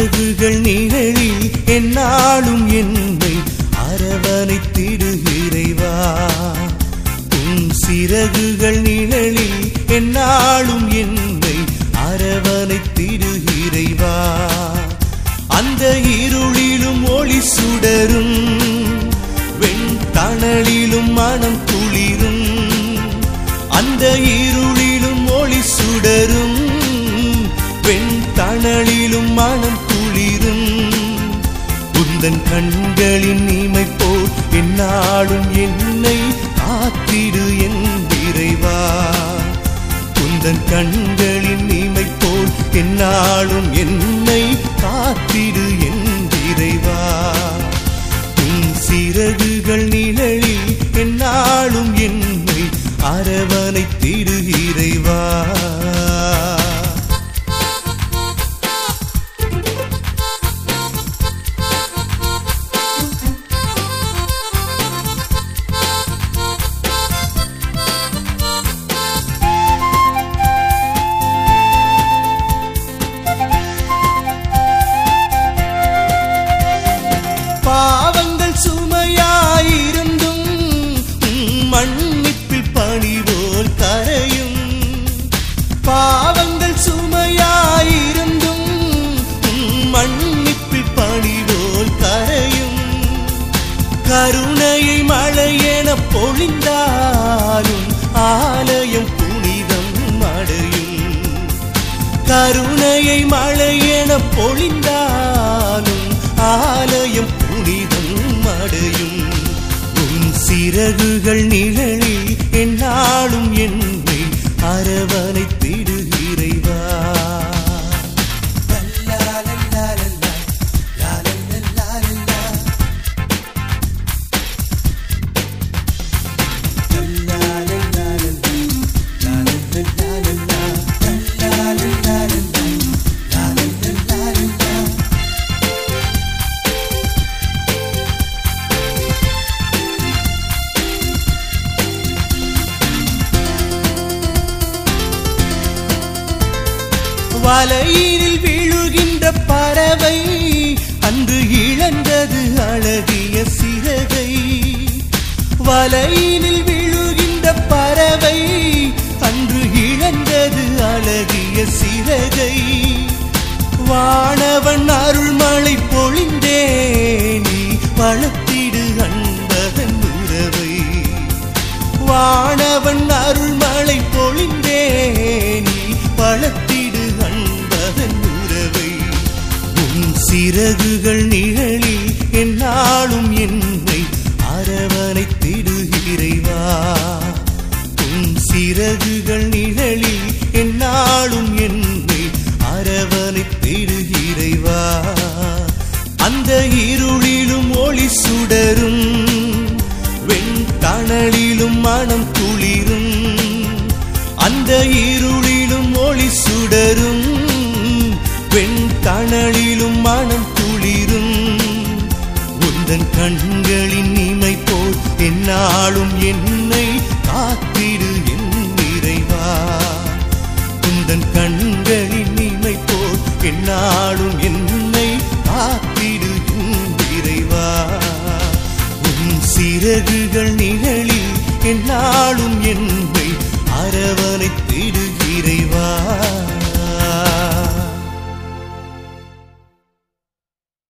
சிறகுகள் நிழலில் என்னாலும் என்னை அரவணைத்திடு இறைவா உன் சிறகுகள் நிழலில் என்னாலும் என்னை அரவணைத்திடு இறைவா அந்த இருளிலும் ஒளி சுடரும் வெண்தணலிலும் மனம் குளிரும் அந்த இருளிலும் ஒளி சுடரும் வெண்தணலிலும் மனம் குளிரும் உந்தன் கண்களின் இமை போல் என்னாலும் என்னை காத்திடு என் இறைவா உந்தன் கண்களின் இமை போல் என்னாலும் என்னை காத்திடு என் இறைவா உன் சிறகுகள் நிழலில் என்னாலும் என்னை அரவணைத்திடு இறைவா பாவங்கள் சுமையாயிருந்தும் உம் மன்னிப்பில் பணி போல் கரையும் பாவங்கள் சுமையாயிருந்தும் உம் மன்னிப்பில் பணி போல் கரையும் கருணையை மழையென பொழிந்தாலும் ஆலயம் புனிதம் அடையும் கருணையை மழையென பொழிந்தாலும் ஆலயம் புனிதம் அடையும் உன் சிறகுகள் நிழலில் என்னாலும் என்னை அரவணைத்திடு இறைவா வலையினில் விழுகின்ற பறவை அன்று இழந்தது அழகிய சிறகை வலையினில் விழுகின்ற பறவை அன்று இழந்தது அழகிய சிறகை வானவன் அருள்மழை பொழிந்தே நீ வளர்த்திடு அன்பதன் உறவை வானவன் அருள்மழை பொழிந்தே நீ வளர்த்திடு அன்பதன் உறவை உன் சிறகுகள் நிழலில் என்னாலும் என்னை அரவணைத்திடு இறைவா உன் சிறகுகள் நிழலில் என்னாலும் என்னை அரவணைத்திடு இறைவா அந்த இருளிலும் ஒளி சுடரும் வெண்தணலிலும் மனம் குளிரும் அந்த இருளிலும் ஒளி சுடரும் வெண்தணலிலும் மனம் குளிரும் உந்தன் கண்களின் இமை போல் என்னாலும் என்னை காத்திடு என் இறைவா உந்தன் கண்களின் இமை போல் என்னாலும் என்னை காத்திடு என் இறைவா உன் சிறகுகள் நிழலில் என்னாலும் என்னை அரவணைத்திடு இறைவா